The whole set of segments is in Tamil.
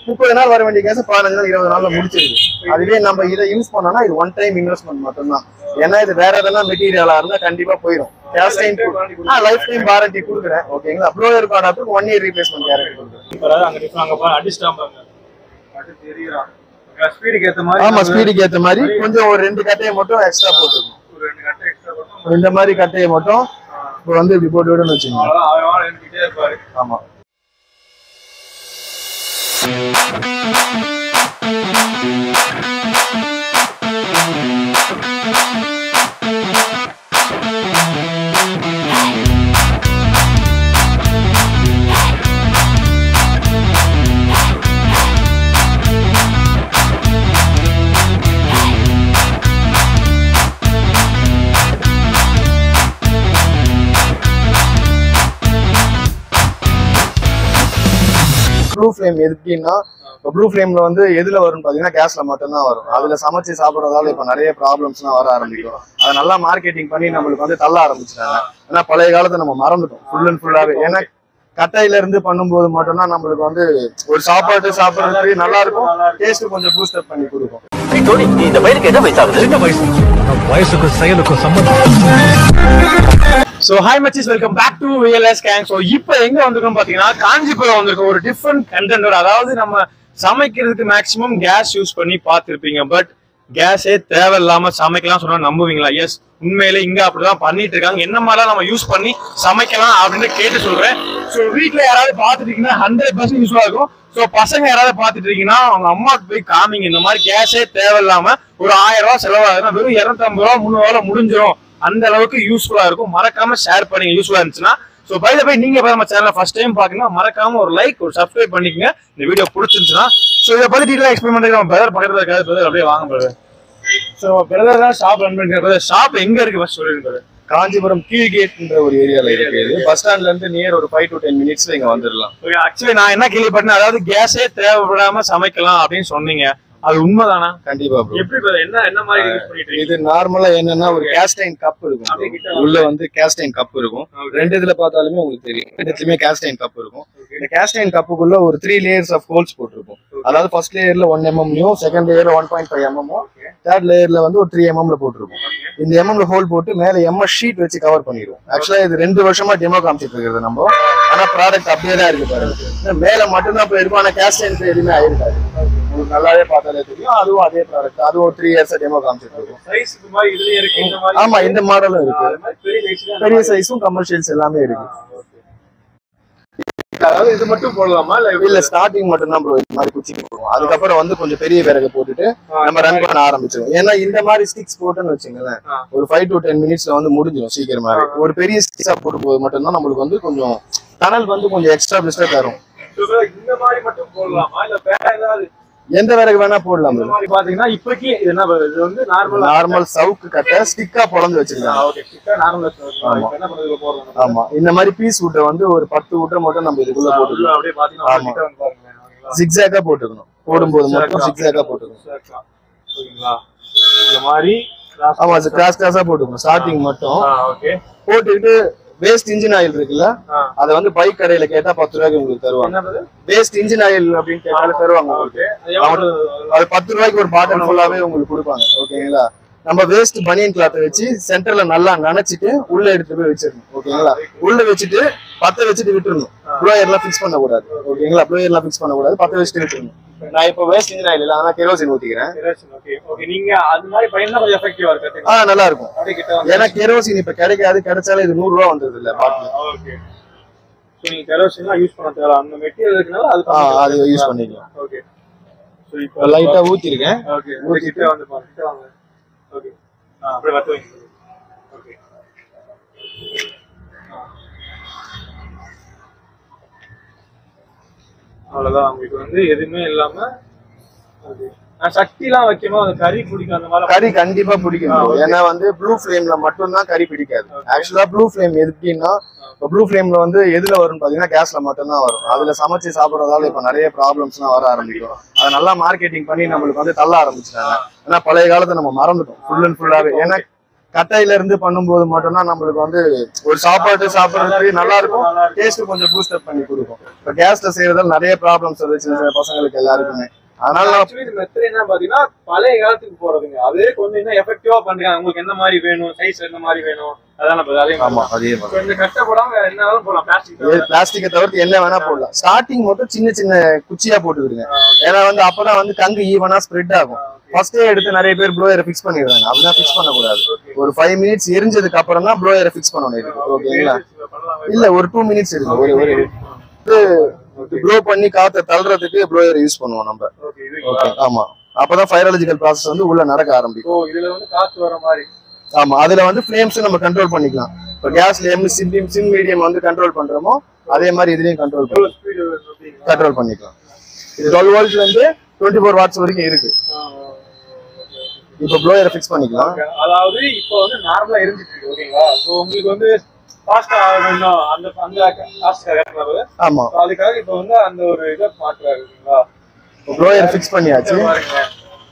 முப்பது நாள் வர வேண்டிய கேஸ் பதினஞ்சு நாள் இருபது நாள்ல முடிச்சிருக்கு அதுவே நம்ம இதை யூஸ் பண்ணோம்னா இது ஒன் டைம் இன்வெஸ்ட்மெண்ட் மட்டும்தான் ஏன்னா இது வேற எதனா மெட்டீரியலா இருந்தா கண்டிப்பா போயிடும் case time life time warranty கொடுக்குறேன் ஓகேங்களா ப்ளோயர் கார்டாப்புக்கு ஒன் இயர் ரீப்ளேஸ்மெண்ட் கேரண்டி கொடுக்குறேன் இப்போ அங்க டிஃபன் அங்க போய் அடிச்சிட்டான் பாருங்க அது தெரியுறான் ஸ்பீடுக்கு ஏத்த மாதிரி ஆமா ஸ்பீடுக்கு ஏத்த மாதிரி கொஞ்சம் ஒரு ரெண்டு கட்டையை மட்டும் எக்ஸ்ட்ரா போட்டுருக்கும் ஒரு ரெண்டு கட்டை எக்ஸ்ட்ரா போட்டோம் இந்த மாதிரி கட்டையை மட்டும் இப்போ வந்து இப்படி போட்டு விடுன்னு வச்சுக்கோங்க அவ்வளவுதான் அவன் அவன் எழுந்துக்கிட்டே இருப்பாரு ஆமா ப்ளூ ஃப்ளேம் எப்படின்னா இப்போ ப்ளூ ஃப்ளேம்ல வந்து எதுல வரும்னு பாத்தீங்கன்னா கேஸ்ல மட்டும்தான் வரும் அதுல சமைச்சு சாப்பிடுறதால இப்போ நிறைய ப்ராப்ளம்ஸ்லாம் வர ஆரம்பிக்கும் அதை நல்லா மார்க்கெட்டிங் பண்ணி நம்மளுக்கு வந்து தள்ள ஆரம்பிச்சிட்டாங்க ஏன்னா பழைய காலத்தை நம்ம மறந்துட்டோம் ஃபுல் அண்ட் ஃபுல்லாவே ஏன்னா கட்டையில இருந்து பண்ணும்போது மட்டும்தான் நம்மளுக்கு வந்து ஒரு சாப்பாடு சாப்பிடுறதுக்கு நல்லா இருக்கும் டேஸ்ட் கொஞ்சம் பூஸ்டப் பண்ணி கொடுக்கும் டோனி நீ இந்த பையனுக்கு என்ன வயசாகுது என்ன வயசு வயசுக்கும் செயலுக்கும் சம்பந்தம் ஸோ ஹாய் மச்சிஸ் welcome back to VLS gang so இப்போ எங்க வந்திருக்கோம் பாத்தீங்கன்னா காஞ்சிபுரம் வந்திருக்கோம் ஒரு டிஃப்ரெண்ட் கண்டென்ட் அதாவது நம்ம சமைக்கிறதுக்கு மேக்ஸிமம் கேஸ் யூஸ் பண்ணி பார்த்துருப்பீங்க பட் கேஸே தேவையில்லாம சமைக்கலாம் சொன்னா நம்புவீங்களா எஸ் உண்மையிலே இங்க அப்படிதான் பண்ணிட்டு இருக்காங்க என்ன மாதிரிலாம் நம்ம யூஸ் பண்ணி சமைக்கலாம் அப்படின்னு கேட்டு சொல்றேன் ஸோ வீட்ல யாராவது பார்த்துட்டு இருக்கீங்கன்னா ஹண்ட்ரட் பர்சன்ட் யூஸ்ஃபுல்லா இருக்கும் ஸோ பசங்க யாராவது பார்த்துட்டு இருக்கீங்கன்னா அவங்க அம்மாவுக்கு போய் காமிங்க இந்த மாதிரி கேஸே தேவையில்லாம ஒரு ஆயிரம் ரூபாய் செலவாகுதுன்னா வெறும் இரநூத்தம்பது ரூபா முந்நூறு ரூபா முடிஞ்சிடும் அந்த அளவுக்கு யூஸ்ஃபுல்லா இருக்கும் மறக்காம ஷேர் பண்ணுங்க யூஸ்ஃபுல்லா இருந்துச்சுன்னா ஸோ பை போய் நீங்க இப்ப நம்ம சேனலை ஃபர்ஸ்ட் டைம் பாக்கணும் மறக்காம ஒரு லைக் ஒரு சப்ஸ்கிரைப் பண்ணிக்கங்க இந்த வீடியோ பிடிச்சிருந்துச்சுன்னா ஸோ இதை பத்தி டீட்டெயில் எக்ஸ்பிளைன் பண்றது நம்ம பிரதர் பக்கத்துல இருக்காது பிரதர் அப்படியே வாங்க பிரதர் ஸோ பிரதர் தான் ஷாப் ரன் பண்ணிருக்காரு பிரதர் ஷாப் எங்க இருக்கு ஃபர்ஸ்ட் சொல்லிருங்க brother. காஞ்சிபுரம் கீழ்கேட்ன்ற ஒரு ஏரியால இருக்கு இது பஸ் ஸ்டாண்ட்ல இருந்து நியர் ஒரு ஃபைவ் டு டென் மினிட்ஸ்ல இங்க வந்துடலாம் ஓகே ஆக்சுவலி நான் என்ன கேள்விப்பட்டேன் அதாவது கேஸே தேவைப்படாம சமைக்கலாம் அப்படின்னு சொன்னீங்க அது உண்மைதானா கண்டிப்பா ப்ரோ எப்படி brother? என்ன என்ன மாதிரி யூஸ் பண்ணிட்டு இருக்கீங்க இது நார்மலா என்னன்னா ஒரு கேஸ்டைன் கப் இருக்கும் அப்படியே கிட்ட bro. உள்ள வந்து கேஸ்டைன் கப் இருக்கும் ரெண்டு இதுல பார்த்தாலுமே உங்களுக்கு தெரியும் ரெண்டுலயுமே கேஸ்டைன் கப் இருக்கும் இந்த கேஸ்டைன் கப்புக்குள்ள ஒரு த்ரீ லேயர்ஸ் ஆஃப் ஹோல்ஸ் போட்டிருக்கும் அதாவது ஃபர்ஸ்ட் லேயர்ல ஒன் எம்எம்லையும் செகண்ட் லேயர்ல ஒன் பாயிண்ட் ஃபைவ் எம்எம்மும் தேர்ட் லேயர்ல வந்து ஒரு த்ரீ எம்எம்ல போட்டிருக்கும் இந்த எம்எம்ல ஹோல் போட்டு மேல எம்எஸ் ஷீட் வச்சு கவர் பண்ணிடுவோம் ஆக்சுவலா இது ரெண்டு வருஷமா டெமோ காமிச்சிட்டு இருக்கிறது நம்ம ஆனா ப்ராடக்ட் அப்படியே தான் இருக்கு பாருங்க இந்த மேல மட்டும்தான் இப்ப இருக்கும் ஆனா கேஸ்டைன் எதுவுமே ஆயிருக்காது உங்களுக்கு நல்லாவே பார்த்தாலே தெரியும் அதுவும் அதே ப்ராடக்ட் அதுவும் ஒரு த்ரீ இயர்ஸ் டெமோ காமிச்சிட்டு இருக்கும் சைஸ் இந்த மாதிரி இதுலயே இருக்கு இந்த மாதிரி ஆமா இந்த மாடலும் இருக்கு அது மாதிரி பெரிய சைஸ்ல பெரிய சைஸும் கமர்ஷியல்ஸ் எல்லாமே இருக்கு அதாவது இது மட்டும் போடலாமா இல்ல இல்ல ஸ்டார்டிங் மட்டும் தான் ப்ரோ இந்த மாதிரி குச்சிக்கு போடுவோம் அதுக்கப்புறம் வந்து கொஞ்சம் பெரிய விறகு போட்டுட்டு நம்ம ரன் பண்ண ஆரம்பிச்சிடும் ஏன்னா இந்த மாதிரி ஸ்டிக்ஸ் போட்டுன்னு வச்சுங்களேன் ஆ. ஒரு ஃபைவ் டு டென் மினிட்ஸ்ல வந்து முடிஞ்சிடும் சீக்கிரமாவே ஒரு பெரிய ஸ்டிக்ஸா போட்டு போது மட்டும்தான் நம்மளுக்கு வந்து கொஞ்சம் டனல் வந்து கொஞ்சம் எக்ஸ்ட்ரா பிஸ்டா தரும் இந்த மாதிரி மட்டும் போடலாமா இல்ல வேற ஏதாவது எந்த விறகு வேணா போடலாம் இந்த மாதிரி பாத்தீங்கன்னா இப்போக்கி இது என்ன இது வந்து நார்மல் நார்மல் சவுக்கு கட்டை ஸ்டிக்கா பொழந்து வச்சிருக்காங்க ஓகே கிட்ட நார்மல் ஆமா. என்ன பண்றது போறோம் ஆமா இந்த மாதிரி பீஸ் விட்ட வந்து ஒரு பத்து விட்ட மட்டும் நம்ம இதுக்குள்ள உள்ள போட்டுக்கலாம் அப்படியே பாத்தீங்கன்னா ஆமா. கிட்ட வந்து பாருங்க ஓகேங்களா? ஜிக்ஸாக்கா போட்டுக்கணும் போடும்போது மட்டும் ஜிக்ஸாக்கா போட்டுக்கணும் சேர்க்கலாம். ஓகேங்களா இந்த மாதிரி ஆமா கிராஸ் கிராஸா போட்டுக்கணும் ஸ்டார்டிங் மட்டும் ஓகே போட்டுக்கிட்டு வேஸ்ட் இன்ஜின் ஆயில் இருக்குல்ல ஆ. அதை வந்து பைக் கடையில கேட்டா பத்து ரூபாய்க்கு உங்களுக்கு தருவாங்க என்னது வேஸ்ட் இன்ஜின் ஆயில் அப்படின்னு கேட்டாலும் தருவாங்க உங்களுக்கு ஓகே எவ்வளவு அது பத்து ரூபாய்க்கு ஒரு பாட்டில் ஃபுல்லாவே உங்களுக்கு கொடுப்பாங்க ஓகேங்களா நம்ம வேஸ்ட் பனியன் கிளாத்தை வச்சு சென்டர்ல நல்லா நனைச்சிட்டு உள்ள எடுத்து போய் வச்சிடணும் ஓகேங்களா உள்ள வச்சுட்டு பத்த வச்சுட்டு விட்டுறணும் ப்ளோயர்லாம் ஃபிக்ஸ் பண்ண கூடாது ஓகேங்களா ப்ளோயர்லாம் ஃபிக்ஸ் பண்ண கூடாது பத்த வச்சுட்டு விட்டுறணும் நான் இப்போ வேஸ்ட் இன்ஜின் ஆயில் இல்லை ஆனா கெரோசின் ஊத்திக்கிறேன் ஓகே ஓகே நீங்க அது மாதிரி பயந்தா கொஞ்சம் எஃபெக்டிவா இருக்கு ஆ நல்லா இருக்கும் அப்படியே கிட்ட வந்து ஏன்னா கெரோசின் இப்ப கிடைக்காது கிடைச்சாலும் இது நூறு ரூபா வந்தது இல்ல பாட்டில் ஓகே ஸோ நீங்க கெரோசின்லாம் யூஸ் பண்ண தேவை அந்த மெட்டீரியல் இருக்கனால அது ஆ அது யூஸ் பண்ணிக்கலாம் ஓகே ஸோ இப்போ லைட்டா ஊத்திருக்கேன் ஓகே ஒரு கிட்ட வந்து பாருங்க கிட்ட வாங்க ஓகே ஆ அப்படியே வத்து வைங்க ஓகே அவ்வளவுதான் உங்களுக்கு வந்து எதுவுமே இல்லாம அது நான் சக்திலாம் வைக்கும்போது அந்த கறி பிடிக்கும் அந்த மாதிரி கறி கண்டிப்பா பிடிக்கும் bro. ஏன்னா வந்து ப்ளூ ஃப்ளேம்ல மட்டும்தான் கறி பிடிக்காது ஆக்சுவலா ப்ளூ ஃப்ளேம் எப்படின்னா இப்போ ப்ளூ ஃப்ளேம்ல வந்து எதுல வரும்னு பாத்தீங்கன்னா கேஸ்ல மட்டும்தான் வரும் அதுல சமைச்சு சாப்பிடுறதால இப்ப நிறைய ப்ராப்ளம்ஸ்லாம் வர ஆரம்பிக்கும் அதை நல்லா மார்க்கெட்டிங் பண்ணி நம்மளுக்கு வந்து தள்ள ஆரம்பிச்சிட்டாங்க ஏன்னா பழைய காலத்தை நம்ம மறந்துட்டோம் ஃபுல் அண்ட் ஃபுல்லாவே ஏன்னா கட்டையில இருந்து பண்ணும்போது மட்டும்தான் நம்மளுக்கு வந்து ஒரு சாப்பாடு சாப்பிடுறதுக்கு நல்லா இருக்கும் டேஸ்ட் கொஞ்சம் பூஸ்டப் பண்ணி கொடுக்கும் இப்ப கேஸ்ல செய்யறதால நிறைய ப்ராப்ளம்ஸ் வருது சின்ன சின்ன பசங்களுக்கு எல்லாருக்குமே அதனால நான் ஆக்சுவலி இந்த மெத்தட் என்ன பாத்தீங்கன்னா பழைய காலத்துக்கு போறதுங்க அதே கொஞ்சம் இன்னும் எஃபெக்டிவா பண்றாங்க உங்களுக்கு என்ன மாதிரி வேணும் சைஸ் என்ன மாதிரி வேணும் அதான் நம்ம அதே ஆமா மாதிரி அதே மாதிரி இப்ப இந்த கட்டை போடாம வேற என்ன வேணாலும் போடலாம் பிளாஸ்டிக் பிளாஸ்டிக்கை தவிர்த்து என்ன வேணா போடலாம் ஸ்டார்டிங் மட்டும் சின்ன சின்ன குச்சியா போட்டுக்கிடுங்க ஏன்னா வந்து அப்பதான் வந்து கங்கு ஈவனா ஸ்ப்ரெட் ஆகும் ஃபர்ஸ்டே எடுத்து நிறைய பேர் ப்ளோயரை ஃபிக்ஸ் பண்ணிடுறாங்க அப்படிதான் ஃபிக்ஸ் பண்ணக்கூடாது ஒரு ஃபைவ் மினிட்ஸ் எரிஞ்சதுக்கு அப்புறம் தான் ப்ளோயரை ஃபிக்ஸ் பண்ணணும் இதுக்கு ஓகேங்களா இல்ல ஒரு டூ மினிட்ஸ் இருக்கு ஒரு ஒரு ப்ளோ பண்ணி காத்த தள்ளுறதுக்கு ப்ளோயர் யூஸ் பண்ணுவோம் நம்ம ஓகே இது ஓகே ஆமா அப்பதான் ஃபைரலஜிக்கல் ப்ராசஸ் வந்து உள்ள நடக்க ஆரம்பிக்கும் ஓ இதுல வந்து காத்து வர மாதிரி ஆமா அதுல வந்து ஃபிளேம்ஸ் நம்ம கண்ட்ரோல் பண்ணிக்கலாம் இப்போ கேஸ்ல எம் சிம் சிம் மீடியம் வந்து கண்ட்ரோல் பண்றோமோ அதே மாதிரி இதுலயும் கண்ட்ரோல் எவ்வளவு ஸ்பீடு சொல்றீங்க கண்ட்ரோல் பண்ணிக்கலாம் இது டுவெல் வோல்ட்ல இருந்து டுவெண்ட்டி ஃபோர் வாட்ஸ் வரைக்கும் இருக்கு இப்போ ப்ளோயரை ஃபிக்ஸ் பண்ணிக்கலாம் Okay. அதாவது இப்போ வந்து நார்மலா எரிஞ்சிட்டு இருக்கு ஓகேங்களா சோ உங்களுக்கு வந்து ஃபாஸ்டா ஆகணும் அந்த அந்த காஸ்ட் கரெக்டாக ஆமா அதுக்காக இப்போ வந்து அந்த ஒரு இதை மாத்துறாரு ஓகேங்களா ப்ளோயர் ஃபிக்ஸ் பண்ணியாச்சு இங்க பாருங்க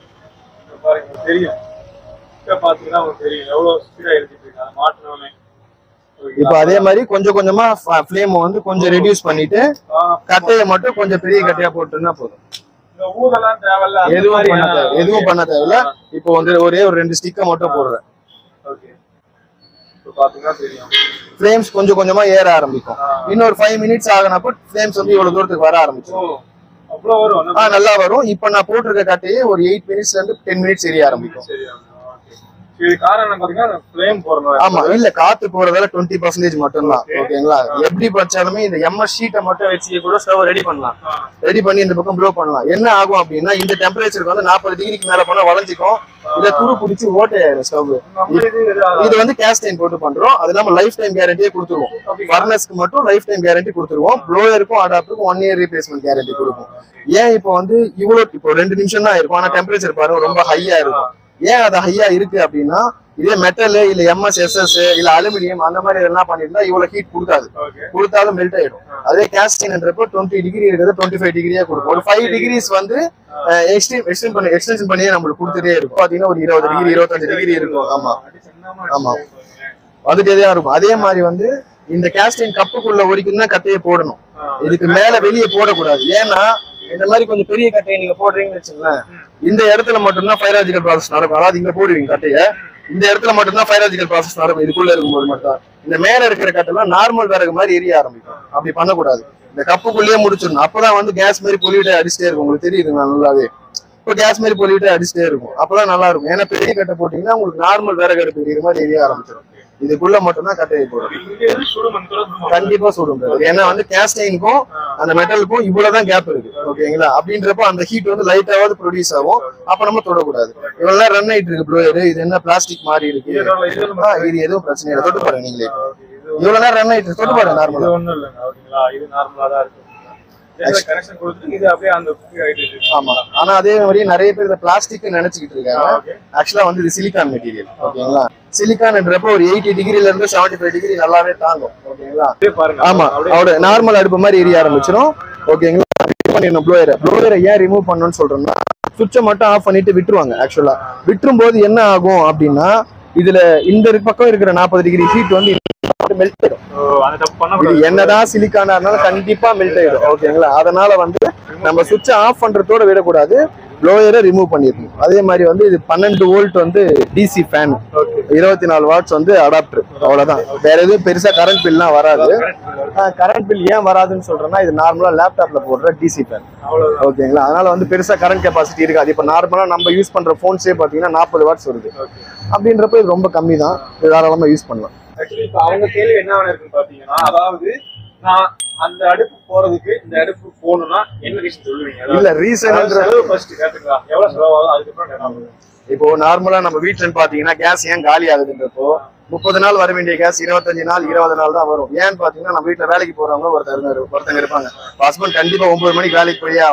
இங்க பாருங்க தெரியும் இப்ப பாத்தீங்கன்னா உங்களுக்கு தெரியும் எவ்வளவு ஸ்பீடா எரிஞ்சிட்டு இருக்கு அதை மாட்டினோடனே இப்போ அதே மாதிரி கொஞ்சம் கொஞ்சமா ஃப்ளேம் வந்து கொஞ்சம் ரெடியூஸ் பண்ணிட்டு கட்டையை மட்டும் கொஞ்சம் பெரிய கட்டையா போட்டுன்னா போதும் இந்த ஊதெல்லாம் தேவையில்ல அந்த எதுவும் மாதிரி, பண்ண ஆ, தேவை எதுவும் பண்ண தேவையில்ல இப்போ வந்து ஒரே ஒரு ரெண்டு ஸ்டிக்கை மட்டும் போடுறேன் ஓகே இப்போ பாத்தீங்கன்னா தெரியும் ஃப்ளேம்ஸ் கொஞ்சம் கொஞ்சமா ஏற ஆரம்பிக்கும் இன்னொரு ஃபைவ் மினிட்ஸ் ஆகினப்போ ஃப்ளேம்ஸ் வந்து இவ்வளவு தூரத்துக்கு வர ஆரம்பிச்சிடும் ஓ அவ்வளவு வரும் ஆ நல்லா வரும் இப்போ நான் போட்டிருக்க கட்டையே ஒரு எயிட் மினிட்ஸ்ல இருந்து டென் மினிட்ஸ் எரிய ஆரம்பிக்கும் சரி okay. இது காரணம் என்ன பாத்தீங்கன்னா ஃப்ளேம் போறணும் ஆமா இல்ல காத்து போறதால டுவெண்ட்டி பர்சன்டேஜ் மட்டும்தான் ஓகேங்களா எப்படி படிச்சாலுமே இந்த எம்எஸ் ஷீட்டை மட்டும் வச்சு கூட ஸ்டவ் ரெடி பண்ணலாம் ரெடி பண்ணி இந்த பக்கம் ப்ளோ பண்ணலாம் என்ன ஆகும் அப்படின்னா இந்த டெம்பரேச்சருக்கு வந்து நாற்பது டிகிரிக்கு மேல போனா வளைஞ்சிக்கும் இல்ல துரு பிடிச்சி ஓட்டையாயிரும் ஸ்டவ் நம்ம இது இது- இது வந்து கேஸ்டைன் போட்டு பண்றோம் அது இல்லாம லைஃப் டைம் கேரண்டியே கொடுத்துருவோம் ஃபர்னஸ்க்கு மட்டும் லைஃப் டைம் கேரண்டி கொடுத்துருவோம் ப்ளோயருக்கும் அடாப்டருக்கும் ஒன் இயர் ரீப்ளேஸ்மெண்ட் கேரண்டி கொடுக்கும் ஏன் இப்போ வந்து இவ்வளவு இப்போ ரெண்டு நிமிஷம் தான் இருக்கும் ஆனா டெம்பரேச்சர் பாருங்க ரொம்ப ஹையா இருக்கும் ஏன் அது ஹையா இருக்கு அப்படின்னா இதே மெட்டல் இல்ல எம்எஸ் எஸ்எஸ் இல்ல அலுமினியம் அந்த மாதிரி இதெல்லாம் பண்ணிருந்தா இவ்வளவு ஹீட் கொடுக்காது Okay. கொடுத்தாலும் மெல்ட் ஆயிடும் அதே கேஸ்டின்ன்றப்போ டுவெண்ட்டி டிகிரி இருக்கிறது டுவெண்ட்டி ஃபைவ் டிகிரியா கொடுக்கும் ஒரு ஃபைவ் டிகிரிஸ் வந்து எக்ஸ்டென் எக்ஸ்டென்ட் பண்ணி எக்ஸ்டென்ஷன் பண்ணியே நம்மளுக்கு கொடுத்துட்டே இருக்கும் பாத்தீங்கன்னா ஒரு இருபது டிகிரி இருபத்தஞ்சு டிகிரி இருக்கும் ஆமா ஆமா. வந்துட்டே தான் இருக்கும் அதே மாதிரி வந்து இந்த கேஸ்டின் கப்புக்குள்ள வரைக்கும் தான் கட்டையை போடணும் இதுக்கு மேல வெளியே போடக்கூடாது ஏன்னா இந்த மாதிரி கொஞ்சம் பெரிய கட்டையை நீங்க போடுறீங்கன்னு வச்சுங்களேன் இந்த இடத்துல மட்டும்தான் ஃபைராஜிக்கல் ப்ராசஸ் நடக்கும் அதாவது இங்க போடுவீங்க கட்டைய இந்த இடத்துல மட்டும்தான் ஃபைராஜிக்கல் ப்ராசஸ் நடக்கும் இதுக்குள்ள இருக்கும்போது மட்டும் இந்த மேல இருக்கிற கட்டெல்லாம் நார்மல் விறகு மாதிரி எரிய ஆரம்பிக்கும் அப்படி பண்ணக்கூடாது இந்த கப்புக்குள்ளேயே முடிச்சிடணும் அப்பதான் வந்து கேஸ் மாதிரி பொலிவிட்டே அடிச்சிட்டே இருக்கும் உங்களுக்கு தெரியுதுங்களா நல்லாவே இப்போ கேஸ் மாதிரி பொலிவிட்டே அடிச்சிட்டே இருக்கும் அப்பதான் நல்லா இருக்கும் ஏன்னா பெரிய கட்டை போட்டீங்கன்னா உங்களுக்கு நார்மல் விறகு அடுப்பு எரியுற மாதிரி எரிய ஆரம்பிச்சிடும் இதுக்குள்ள மட்டும்தான் கட்டையை போடணும் இங்க இருந்து சுடுமண் கூட சுடுமண். கண்டிப்பா சுடும் brother. ஏன்னா வந்து கேஸ்டைனுக்கும் அந்த மெட்டலுக்கும் இவ்வளவுதான் கேப் இருக்கு ஓகேங்களா அப்படின்றப்போ அந்த ஹீட் வந்து லைட்டாவது ப்ரொடியூஸ் ஆகும் அப்ப நம்ம தொடக்கூடாது இவ்வளவு ரன் ஆயிட்டு இருக்கு ப்ளோயர் இது என்ன பிளாஸ்டிக் மாதிரி இருக்கு இதோட இது நம்ம- ஆ, இது எதுவும் பிரச்சனை இல்லை தொட்டு பாருங்க நீங்களே Okay, இது இவ்வளவு நேரம் ரன் ஆயிட்டு இருக்கு. தொட்டு பாருங்க இது நார்மலா ஒண்ணும் இல்லைங்க ஓகேங்களா இது நார்மலா தான் இருக்கு கனெக்ஷன் கொடுத்துட்டு இது அப்படியே அந்த குப்பி ஆயிட்டு இருக்கு ஆமா ஆனா அதே மாதிரி நிறைய பேர் இந்த பிளாஸ்டிக் நினைச்சுக்கிட்டு இருக்காங்க ஓகே ஆக்சுவலா வந்து இது சிலிக்கான் மெட்டீரியல் ஓகேங்களா சிலிக்கான்ன்றப்போ ஒரு எயிட்டி டிகிரில இருந்து செவன்டி ஃபைவ் டிகிரி நல்லாவே தாங்கும் ஓகேங்களா அப்படியே பாருங்க ஆமா அவட நார்மல் அடுப்பு மாதிரி எரிய ஆரம்பிச்சிடும் ஓகேங்களா remove பண்ணிடணும் ப்ளோயரை ப்ளோயரை ஏன் ரிமூவ் பண்ணணும்னு சொல்றோம்னா சுவிட்சை மட்டும் ஆஃப் பண்ணிட்டு விட்டுருவாங்க ஆக்சுவலா விட்டுரும் போது என்ன ஆகும் அப்படின்னா இதுல இந்த பக்கம் இருக்கிற நாற்பது டிகிரி ஹீட் வந்து மெல்ட் ஆயிடும் ஓ, அந்த தப்பு இது பண்ணக்கூடாது என்னதான் சிலிக்கானா இருந்தாலும் கண்டிப்பா மெல்ட் ஆயிடும் ஓகேங்களா அதனால வந்து நம்ம சுவிட்சை ஆஃப் பண்றதோட விடக்கூடாது ப்ளோயரை ரிமூவ் பண்ணிடணும் அதே மாதிரி வந்து இது பன்னெண்டு வோல்ட் வந்து டிசி ஃபேன் இருபத்தி நாலு வாட்ஸ் வந்து அடாப்டர் அவ்வளவுதான் வேற எதுவும் பெருசா கரண்ட் பில்லாம் வராது கரண்ட் பில் ஏன் வராதுன்னு சொல்றேன்னா இது நார்மலா லேப்டாப்ல போடுற டிசி ஃபேன் அவ்வளவுதான் ஓகேங்களா அதனால வந்து பெருசா கரண்ட் கெப்பாசிட்டி இருக்காது இப்போ நார்மலா நம்ம யூஸ் பண்ற போன்ஸே பாத்தீங்கன்னா நாற்பது வாட்ஸ் வருது அப்படின்றப்ப இது ரொம்ப கம்மி தான் இது தாராளமா யூஸ் பண்ணலாம் ஆக்சுவலி இப்ப அவங்க கேள்வி என்ன இருக்குன்னு பாத்தீங்கன்னா அதாவது நான் அந்த அடுப்பு போறதுக்கு இந்த அடுப்பு போகணும்னா என்ன ரீசன் சொல்லுவீங்க அதாவது இல்ல ரீசன் செலவு ஃபர்ஸ்ட் கேட்டுக்கலாம் எவ்வளவு செலவாகும் அதுக்கப்புறம் கேட்டாங்க இப்போ நார்மலா நம்ம வீட்டுலன்னு பாத்தீங்கன்னா கேஸ் ஏன் காலி ஆகுதுன்றப்போ முப்பது நாள் வர வேண்டிய கேஸ் இருபத்தஞ்சு நாள் இருபது நாள் தான் வரும் ஏன்னு பாத்தீங்கன்னா நம்ம வீட்டுல வேலைக்கு போறவங்க ஒருத்தர் இருந்தாரு- ஒருத்தங்க இருப்பாங்க ஹஸ்பண்ட் கண்டிப்பா ஒன்பது மணிக்கு வேலைக்கு போயே ஆகணும்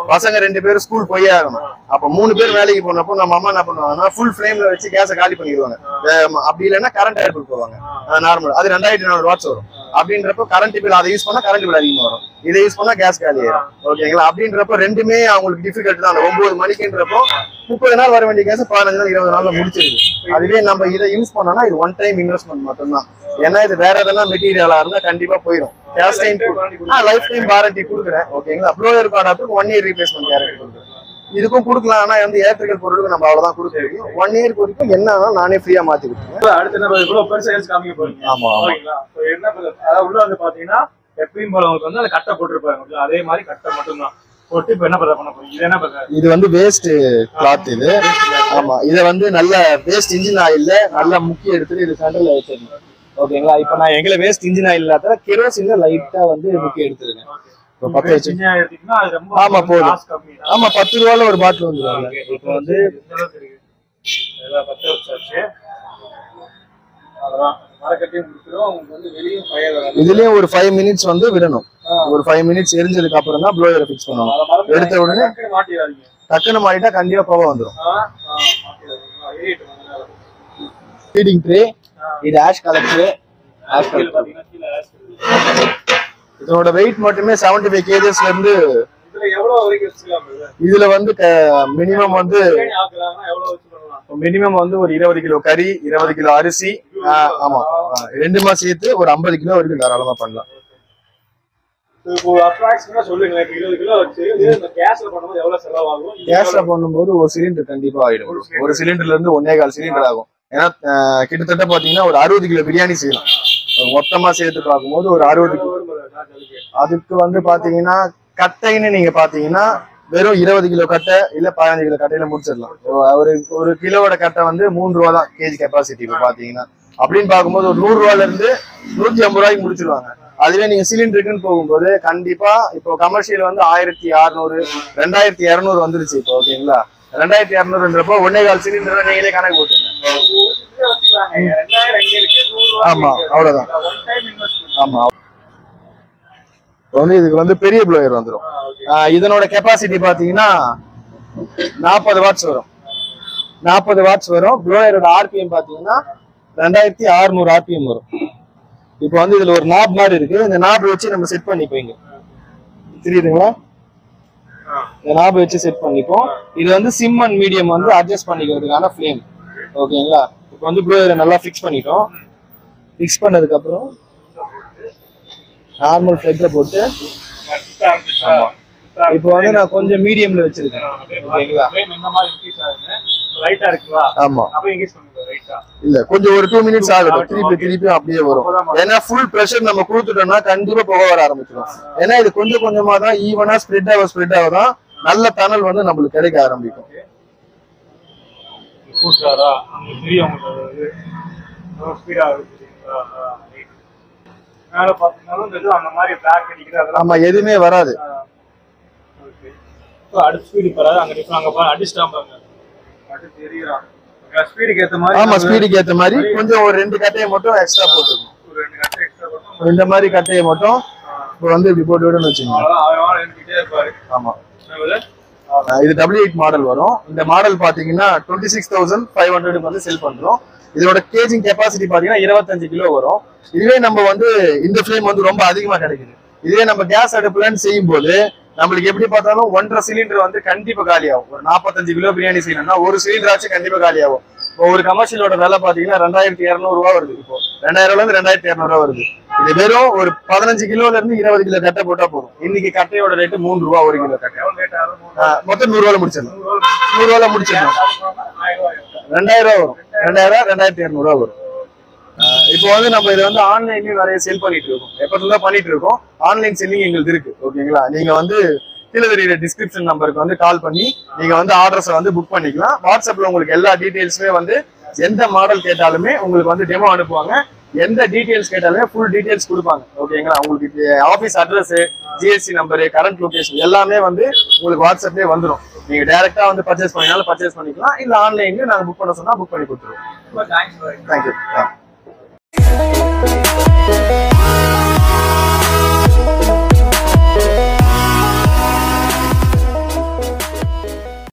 பசங்க ரெண்டு பேரும் ஸ்கூல் போயே ஆகணும் அப்ப மூணு பேர் வேலைக்கு போனப்போ நம்ம அம்மா என்ன பண்ணுவாங்கன்னா ஃபுல் ஃபிளேம்ல வச்சு கேஸை காலி பண்ணிடுவாங்க அஹ் அப்படி இல்லைன்னா கரண்ட் அடுப்பு போவாங்க நார்மல் அது ரெண்டாயிரத்தி நானூறு வாட்ஸ் வரும் அப்படின்றப்போ கரண்ட் பில் அதை யூஸ் பண்ணா கரண்ட் பில் அதிகமா வரும் இதை யூஸ் பண்ணா கேஸ் காலி ஆயிரும் ஓகேங்களா அப்படின்றப்போ ரெண்டுமே அவங்களுக்கு டிஃபிகல்ட் தான் அந்த ஒன்பது மணிக்குன்றப்போ முப்பது நாள் வர வேண்டிய கேஸ் பதினஞ்சு நாள் இருபது நாள்ல முடிச்சிருது அதுவே நம்ம இதை யூஸ் பண்ணோம்னா இது ஒன் டைம் இன்வெஸ்ட்மெண்ட் மட்டும்தான் ஏன்னா இது வேற எதனா மெட்டீரியலா இருந்தா கண்டிப்பா போயிடும் case time life time warranty கொடுக்குறேன் ஓகேங்களா ப்ளோயர் கார்டாத்துக்கு ஒன் இயர் ரீப்ளேஸ்மெண்ட் கேரண்டி கொடுக்குறேன் இதுக்கும் கொடுக்கலாம் ஆனா வந்து ஏற்றுக்கல் பொருளுக்கு நம்ம அவ்வளவுதான் கொடுக்க முடியும் ஒன் இயர் வரைக்கும் என்ன நானே ஃப்ரீயா மாத்தி கொடுத்துருவேன் இப்ப அடுத்து நம்ம இவ்வளவு பெருசா எடுத்து காமிக்க போறீங்க ஆமா, ஆமா. ஓகேங்களா So என்ன பண்றது? அதாவது உள்ள வந்து பாத்தீங்கன்னா எப்பயும் போல உங்களுக்கு வந்து அந்த கட்டை போட்டிருப்பாங்க okay? அதே மாதிரி கட்டை மட்டும்தான் போட்டு இப்ப என்ன பண்ற பண்ண போறீங்க இது என்ன பண்ற இது வந்து வேஸ்ட் கிளாத் இது ஆமா இத வந்து நல்ல வேஸ்ட் இன்ஜின் ஆயில்ல நல்லா முக்கிய எடுத்துட்டு இது சென்டர்ல வச்சிருக்கேன் ஓகேங்களா இப்ப நான் எங்களை வேஸ்ட் இன்ஜின் ஆயில் இல்லாத கெரோசின்ல லைட்டா வந்து முக்கிய எடுத்துருக்கேன் இப்ப பத்த வச்சு சின்ன எடுத்தீங்கன்னா அது ரொம்ப ஆமா, போதும். காசு கம்மி தான். ஆமா பத்து ரூபால ஒரு பாட்டில் வந்துருவாங்க இப்ப வந்து இந்த அளவுக்கு இருக்கு. இதெல்லாம் பத்த வச்சாச்சு அவ்வளவுதான் மரக்கட்டையும் முடிச்சிடும் உங்களுக்கு வந்து வெளியும் ஃபயர் வராது இதுலயும் ஒரு ஃபைவ் மினிட்ஸ் வந்து விடணும் ஒரு ஃபைவ் மினிட்ஸ் எரிஞ்சதுக்கு அப்புறம் தான் ப்ளோயரை ஃபிக்ஸ் பண்ணணும் அதை மறந்து எடுத்த உடனே டக்குனு மாட்டிடாதீங்க டக்குன்னு மாறிட்டா கண்டிப்பா புகை வந்துடும் ஆ, ஆ, மாட்டிடாதீங்க. ஏறிட்டு வாங்க. ஃபீடிங் ட்ரே இது ஆஷ் கலெக்டர் ஆஷ் கீழே கலெக்டர் பாத்தீங்கன்னா கீழே ash இருக்கு. இதோட வெயிட் மட்டுமே செவன்டி ஃபைவ் கேஜஸ்ல இருந்து இதுல எவ்வளவு வரைக்கும் வச்சுக்கலாம் இது? இதுல வந்து மினிமம் வந்து பிரியாணி ஆக்குறாங்கன்னா எவ்வளவு வச்சு பண்ணலாம் மினிமம் வந்து ஒரு இருபது கிலோ கறி இருபது கிலோ அரிசி ஆஹ் ஆமா ஆஹ் ரெண்டுமா சேர்த்து ஒரு ஐம்பது கிலோ வரைக்கும் தாராளமா பண்ணலாம் இப்போ அப்ராக்சிமேட்டா சொல்லுங்க இப்ப இருபது கிலோ வச்சு இது இந்த கேஸ்ல பண்ணும்போது எவ்வளவு செலவாகும் இது கேஸ்ல பண்ணும்போது ஒரு சிலிண்டர் கண்டிப்பா ஆயிடும் ஒரு சிலிண்டர்ல இருந்து ஒன்னே கால் சிலிண்டர் ஆகும் ஏன்னா ஆஹ் கிட்டத்தட்ட பாத்தீங்கன்னா ஒரு அறுபது கிலோ பிரியாணி செய்யலாம் ஒரு மொத்தமா சேர்த்து பார்க்கும்போது ஒரு அறுபது கிலோ எவ்வளவு வரும் charge அதுக்கு? அதுக்கு வந்து பாத்தீங்கன்னா கட்டைன்னு நீங்க பாத்தீங்கன்னா வெறும் இருபது கிலோ கட்டை இல்ல பதினஞ்சு கிலோ கட்டையில முடிச்சிடலாம் ஒரு ஒரு கிலோவோட கட்டை வந்து மூணு ரூபா தான் கேஜி கெப்பாசிட்டி இப்போ பாத்தீங்கன்னா அப்படின்னு பார்க்கும்போது ஒரு நூறு ரூபால இருந்து நூத்தி ஐம்பது ரூபாய்க்கு முடிச்சிருவாங்க அதுவே நீங்க சிலிண்டருக்குன்னு போகும்போது கண்டிப்பா இப்போ கமர்ஷியல் வந்து ஆயிரத்தி அறுநூறு ரெண்டாயிரத்தி இரநூறு வந்துருச்சு இப்போ ஓகேங்களா ரெண்டாயிரத்தி இரநூறுன்றப்போ ஒன்னே கால் சிலிண்டர் நீங்களே கணக்கு போட்டுருங்க இதுல வச்சுக்கலாங்க. ரெண்டாயிரம் இங்க இருக்கு, நூறு ரூபாய் ஆமா, இங்க இருக்கு. அவ்வளவுதான். one time investment. ஆமா இப்போ வந்து இதுக்கு வந்து பெரிய ப்ளோயர் வந்துடும் ஆ, okay. இதனோட கெப்பாசிட்டி பாத்தீங்கன்னா நாற்பது வாட்ஸ் வரும் நாற்பது வாட்ஸ் வரும் ப்ளோயரோட ஆர்பிஎம் பாத்தீங்கன்னா ரெண்டாயிரத்தி அறுநூறு ஆர்பிஎம் வரும் இப்போ வந்து இதுல ஒரு நாப் மாதிரி இருக்கு இந்த நாப் வச்சு நம்ம செட் பண்ணிப்போங்க தெரியுதுங்களா ஆ. இந்த நாப் வச்சு செட் பண்ணிப்போம் இது வந்து சிம் அண்ட் மீடியம் வந்து அட்ஜஸ்ட் பண்ணிக்கிறதுக்கான ஃப்ளேம் ஓகேங்களா இப்போ வந்து ப்ளோயரை நல்லா ஃபிக்ஸ் பண்ணிட்டோம் ஃபிக்ஸ் பண்ணதுக்கு அப்புறம் நார்மல் ஃபிளெக்ல போட்டு சுத்தா இருந்துச்சா? சுத்தா இப்போ வந்து நான் கொஞ்சம் மீடியம்ல வச்சிருக்கேன் ஓகேங்களா flame இந்த மாதிரி increase ஆகுது. Light ஆ இருக்குங்களா? ஆமா அப்ப increase பண்ணுங்க, right ஆ. இல்ல கொஞ்சம் ஒரு டூ மினிட்ஸ் ஆகட்டும் திருப்பி திருப்பி அப்படியே வரும் ஏன்னா ஃபுல் ப்ரெஷர் நம்ம கொடுத்துட்டோம்னா கண்டிப்பா புகை வர ஆரம்பிச்சிடும் ஏன்னா இது கொஞ்சம் கொஞ்சமா தான் ஈவனா ஸ்ப்ரெட் ஆக ஸ்ப்ரெட் ஆக தான் நல்ல தணல் வந்து நம்மளுக்கு கிடைக்க ஆரம்பிக்கும் கூட்டுறாரா? அங்க தெரியும் உங்களுக்கு அது. ரொம்ப speed ஆ வருது தெரியுங்களா? ஆ, right. மேல பாத்தீங்கன்னாலும் இந்த இது அந்த மாதிரி black அடிக்குது, அதெல்லாம் ஆமா எதுவுமே வராது ஓகே. இப்போ அடுத்த ஸ்பீடு போறாரு அங்க டிஃபன் அங்க பாருங்க அடிச்சிட்டான் பாருங்க அடுத்து தெரியுறான் ஸ்பீடுக்கு ஏத்த மாதிரி ஆமா நம்ம ஸ்பீடுக்கு ஏத்த மாதிரி கொஞ்சம் ஒரு ரெண்டு கட்டையை மட்டும் எக்ஸ்ட்ரா போட்டுருக்கும் ஒரு ரெண்டு கட்டை எக்ஸ்ட்ரா போட்டோம் இந்த மாதிரி கட்டையை மட்டும் இப்போ வந்து இப்படி போட்டு விடுன்னு வச்சுக்கோங்க அவ்வளவுதான் அவன் எழுதிக்கிட்டே இருப்பாரு ஆமா என்னது? ஆஹ் இது டபிள்யூ எயிட் மாடல் வரும் இந்த மாடல் பாத்தீங்கன்னா டுவெண்ட்டி சிக்ஸ் தௌசண்ட் ஃபைவ் ஹண்ட்ரடுக்கு வந்து செல் பண்றோம் இதோட கேஜிங் கெப்பாசிட்டி பாத்தீங்கன்னா இருபத்தஞ்சு கிலோ வரும் இதுவே நம்ம வந்து இந்த ஃப்ளேம் வந்து ரொம்ப அதிகமா கிடைக்குது இதுவே நம்ம கேஸ் அடுப்புலன்னு செய்யும் போது நம்மளுக்கு எப்படி பார்த்தாலும் ஒன்றரை சிலிண்டர் வந்து கண்டிப்பா காலியாகும் ஒரு நாற்பத்தஞ்சு கிலோ பிரியாணி செய்யணும்னா ஒரு சிலிண்டர் ஆச்சு கண்டிப்பா காலியாகும் இப்போ ஒரு கமர்ஷியலோட விலை பாத்தீங்கன்னா ரெண்டாயிரத்தி இரநூறு ரூபா வருது இப்போ ரெண்டாயிரம் ரூபாய் இருந்து ரெண்டாயிரத்தி இரநூறு ரூபா வருது இது வெறும் ஒரு பதினஞ்சு கிலோல இருந்து இருபது கிலோ கட்டை போட்டா போதும் இன்னைக்கு கட்டையோட ரேட்டு மூணு ரூபா ஒரு கிலோ கட்டை எவ்வளவு rate ஆகும்? மூணு ஆஹ் மொத்தம் நூறு ரூபாய் முடிச்சிடலாம் ரூபா. நூறு ரூபாய் முடிச்சிடலாம் ஆயிரம் ரூபாய் இருக்கும். ரெண்டாயிரம் ரூபாய் வரும் ரெண்டாயிரம் ரூபாய் ரெண்டாயிரத்தி இரநூறு ரூபாய் வரும் ஆஹ் இப்போ வந்து நம்ம இதை வந்து ஆன்லைன்லயும் நிறைய செல் பண்ணிட்டு இருக்கோம் எப்பத்துல தான் பண்ணிட்டு இருக்கோம் ஆன்லைன் செல்லிங் எங்களுக்கு இருக்கு ஓகேங்களா நீங்க வந்து கீழே தெரியுற டிஸ்கிரிப்ஷன் நம்பருக்கு வந்து கால் பண்ணி நீங்க வந்து ஆர்டர்ஸை வந்து புக் பண்ணிக்கலாம் வாட்ஸ்அப்ல உங்களுக்கு எல்லா டீடைல்ஸுமே வந்து எந்த மாடல் கேட்டாலுமே உங்களுக்கு வந்து டெமோ அனுப்புவாங்க எந்த டீடைல்ஸ் கேட்டாலுமே ஃபுல் டீடைல்ஸ் கொடுப்பாங்க ஓகேங்களா உங்களுக்கு office address GST number current location எல்லாமே வந்து உங்களுக்கு வாட்ஸ்அப்லேயே வந்துடும் நீங்க டைரக்டா வந்து பர்ச்சேஸ் பண்ணினாலும் பர்ச்சேஸ் பண்ணிக்கலாம் இல்ல ஆன்லைன்லயும் நாங்க புக் பண்ண சொன்னா புக் பண்ணி கொடுத்துருவோம் ரொம்ப thanks bro. தேங்க்யூ